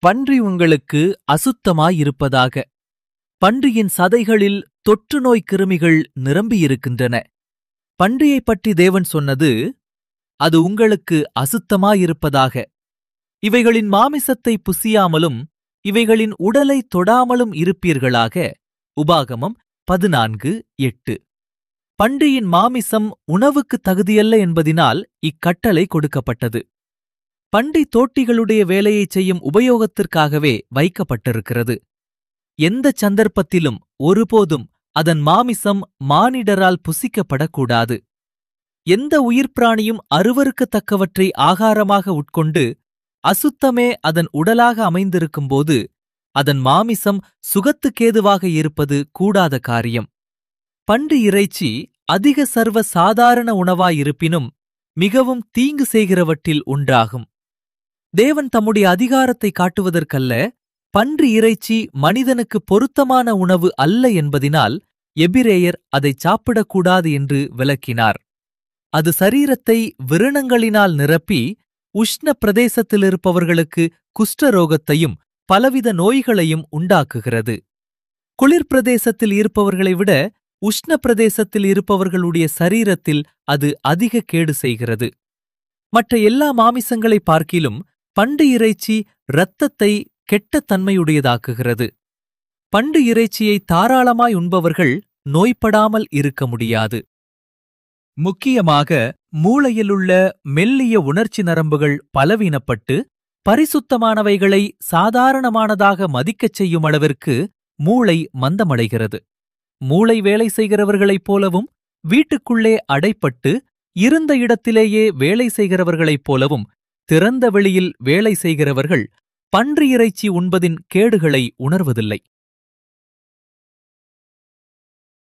பன்றி உங்களுக்கு அசுத்தமாயிருப்பதாக பன்றியின் சதைகளில் தொற்றுநோய் கிருமிகள் நிரம்பியிருக்கின்றன பன்றியைப் பற்றி தேவன் சொன்னது அது உங்களுக்கு அசுத்தமாயிருப்பதாக இவைகளின் மாமிசத்தை புசியாமலும் இவைகளின் உடலை தொடாமலும் இருப்பீர்களாக உபாகமம் பதினான்கு எட்டு பன்றியின் மாமிசம் உணவுக்கு தகுதியல்ல என்பதினால் இக்கட்டளை கொடுக்கப்பட்டது பன்றி தோட்டிகளுடைய வேலையைச் செய்யும் உபயோகத்திற்காகவே வைக்கப்பட்டிருக்கிறது எந்த சந்தர்ப்பத்திலும் ஒருபோதும் அதன் மாமிசம் மானிடரால் புசிக்கப்படக்கூடாது எந்த உயிர்ப்பிராணியும் அருவருக்கத்தக்கவற்றை ஆகாரமாக உட்கொண்டு அசுத்தமே அதன் உடலாக அமைந்திருக்கும்போது அதன் மாமிசம் சுகத்துக்கேதுவாக இருப்பது கூடாத காரியம் பன்றி இறைச்சி அதிக சர்வ சாதாரண உணவாயிருப்பினும் மிகவும் தீங்கு செய்கிறவற்றில் ஒன்றாகும் தேவன் தம்முடைய அதிகாரத்தை காட்டுவதற்கல்ல பன்றி இறைச்சி மனிதனுக்கு பொருத்தமான உணவு அல்ல என்பதினால் எபிரேயர் அதை சாப்பிடக்கூடாது என்று விளக்கினார் அது சரீரத்தை விரணங்களினால் நிரப்பி உஷ்ண பிரதேசத்திலிருப்பவர்களுக்கு குஷ்டரோகத்தையும் பலவித நோய்களையும் உண்டாக்குகிறது குளிர் பிரதேசத்தில் இருப்பவர்களை விட உஷ்ண பிரதேசத்தில் இருப்பவர்களுடைய சரீரத்தில் அது அதிக கேடு செய்கிறது மற்ற எல்லா மாமிசங்களை பார்க்கிலும் பண்டு இறைச்சி இரத்தத்தை கெட்ட தன்மையுடையதாக்குகிறது பண்டு இறைச்சியை தாராளமாய் உண்பவர்கள் நோய்படாமல் இருக்க முடியாது முக்கியமாக மூளையிலுள்ள மெல்லிய உணர்ச்சி நரம்புகள் பலவீனப்பட்டு பரிசுத்தமானவைகளை சாதாரணமானதாக மதிக்கச் செய்யும் அளவிற்கு மூளை மந்தமடைகிறது மூளை வேலை செய்கிறவர்களைப் போலவும் வீட்டுக்குள்ளே அடைப்பட்டு இருந்த இடத்திலேயே வேலை செய்கிறவர்களைப் போலவும் திறந்த வெளியில் வேலை செய்கிறவர்கள் பன்றி இறைச்சி உண்பதின் கேடுகளை உணர்வதில்லை